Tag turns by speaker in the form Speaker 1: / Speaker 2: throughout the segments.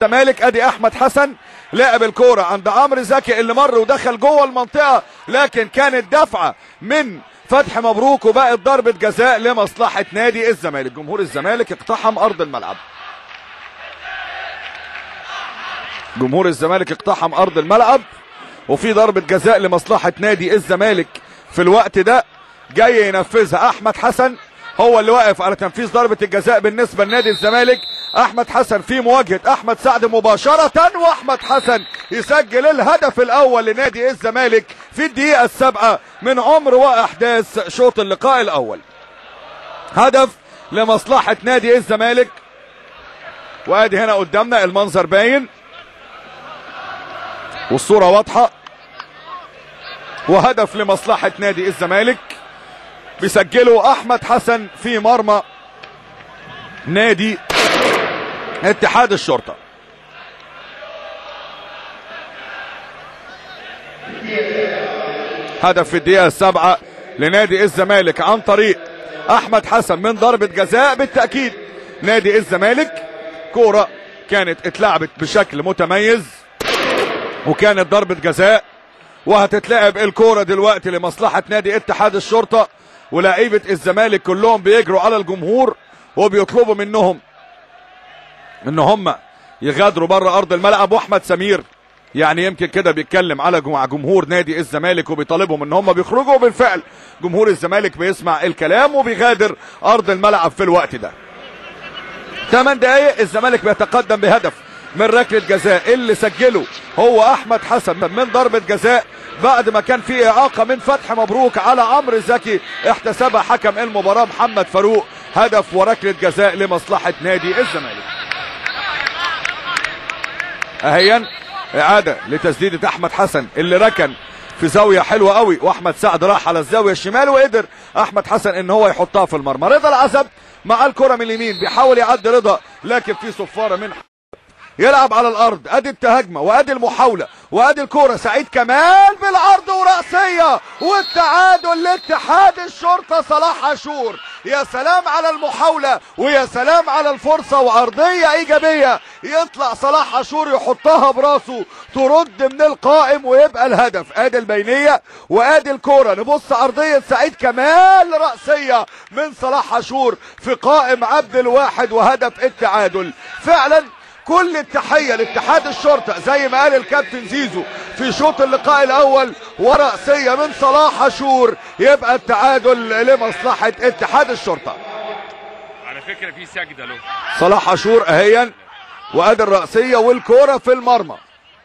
Speaker 1: الزمالك ادي احمد حسن لعب الكوره عند عمرو زكي اللي مر ودخل جوه المنطقه لكن كانت دفعه من فتح مبروك وبقت ضربه جزاء لمصلحه نادي الزمالك جمهور الزمالك اقتحم ارض الملعب جمهور الزمالك اقتحم ارض الملعب وفي ضربه جزاء لمصلحه نادي الزمالك في الوقت ده جاي ينفذها احمد حسن هو اللي واقف على تنفيذ ضربه الجزاء بالنسبه لنادي الزمالك احمد حسن في مواجهه احمد سعد مباشره واحمد حسن يسجل الهدف الاول لنادي الزمالك في الدقيقه السابعه من عمر واحداث شوط اللقاء الاول هدف لمصلحه نادي الزمالك وادي هنا قدامنا المنظر باين والصوره واضحه وهدف لمصلحه نادي الزمالك بيسجله احمد حسن في مرمى نادي اتحاد الشرطه هدف في الدقيقه السابعه لنادي الزمالك عن طريق احمد حسن من ضربه جزاء بالتاكيد نادي الزمالك كوره كانت اتلعبت بشكل متميز وكانت ضربه جزاء وهتتلعب الكوره دلوقتي لمصلحه نادي اتحاد الشرطه ولاعيبه الزمالك كلهم بيجروا على الجمهور وبيطلبوا منهم ان هم يغادروا بره ارض الملعب واحمد سمير يعني يمكن كده بيتكلم على جمع جمهور نادي الزمالك وبيطالبهم ان هم بيخرجوا وبالفعل جمهور الزمالك بيسمع الكلام وبيغادر ارض الملعب في الوقت ده 8 دقايق الزمالك بيتقدم بهدف من ركله جزاء اللي سجله هو احمد حسن من ضربه جزاء بعد ما كان في اعاقه من فتح مبروك على عمرو زكي احتسبها حكم المباراه محمد فاروق هدف وركله جزاء لمصلحه نادي الزمالك اهيا اعاده لتسديده احمد حسن اللي ركن في زاويه حلوه قوي واحمد سعد راح على الزاويه الشمال وقدر احمد حسن ان هو يحطها في المرمى رضا العزب مع الكره من اليمين بيحاول يعدي رضا لكن في صفاره من يلعب على الارض ادي التهاجمه وادي المحاوله وادي الكوره سعيد كمال بالعرض وراسيه والتعادل لاتحاد الشرطه صلاح عاشور يا سلام على المحاوله ويا سلام على الفرصه وارضيه ايجابيه يطلع صلاح عاشور يحطها براسه ترد من القائم ويبقى الهدف ادي البينيه وادي الكوره نبص ارضيه سعيد كمال راسيه من صلاح عاشور في قائم عبد الواحد وهدف التعادل فعلا كل التحية لاتحاد الشرطة زي ما قال الكابتن زيزو في شوط اللقاء الأول ورأسية من صلاح عاشور يبقى التعادل لمصلحة اتحاد الشرطة
Speaker 2: على فكره في سجده له
Speaker 1: صلاح عاشور أهيا وأدي الرأسية والكورة في المرمى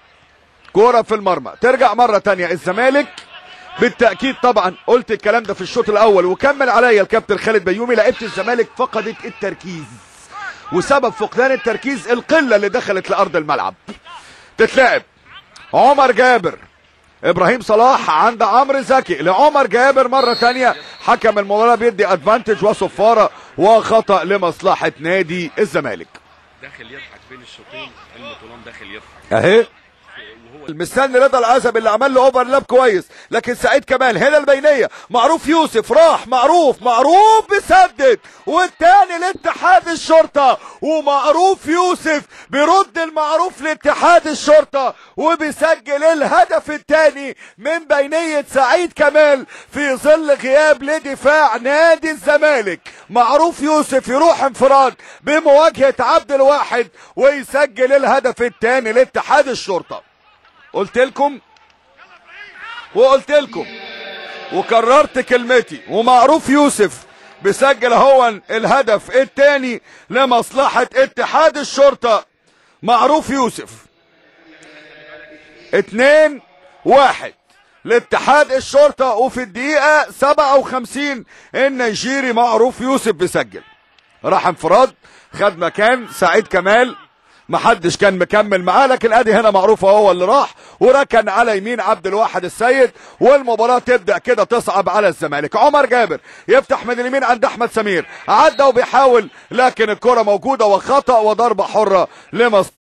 Speaker 1: كورة في المرمى ترجع مرة تانية الزمالك بالتأكيد طبعا قلت الكلام ده في الشوط الأول وكمل عليا الكابتن خالد بيومي لعيبة الزمالك فقدت التركيز وسبب فقدان التركيز القله اللي دخلت لارض الملعب تتلعب عمر جابر ابراهيم صلاح عند عمرو زكي لعمر جابر مره تانية حكم المباراه بيدي ادفانتج وصفاره وخطا لمصلحه نادي الزمالك
Speaker 2: داخل يضحك بين الشوطين علم طولان داخل يضحك
Speaker 1: اهي
Speaker 2: وهو
Speaker 1: مستني رضا العزب اللي عمل له اوفرلاب كويس لكن سعيد كمال هنا البينيه معروف يوسف راح معروف معروف بيسدد والتاني لاتحاد الشرطه ومعروف يوسف بيرد المعروف لاتحاد الشرطه وبيسجل الهدف الثاني من بينيه سعيد كمال في ظل غياب لدفاع نادي الزمالك معروف يوسف يروح انفراد بمواجهه عبد الواحد ويسجل الهدف الثاني لاتحاد الشرطه قلت لكم وقلت لكم وكررت كلمتي ومعروف يوسف بيسجل هو الهدف الثاني لمصلحة اتحاد الشرطة معروف يوسف اتنين واحد لاتحاد الشرطة وفي الدقيقة سبعة وخمسين النيجيري معروف يوسف بيسجل راح انفراد خد مكان سعيد كمال محدش كان مكمل معاه لكن ادي هنا معروفه هو اللي راح وركن على يمين عبد الواحد السيد والمباراه تبدا كده تصعب على الزمالك عمر جابر يفتح من اليمين عند احمد سمير عدى وبيحاول لكن الكره موجوده وخطا وضربه حره لمصر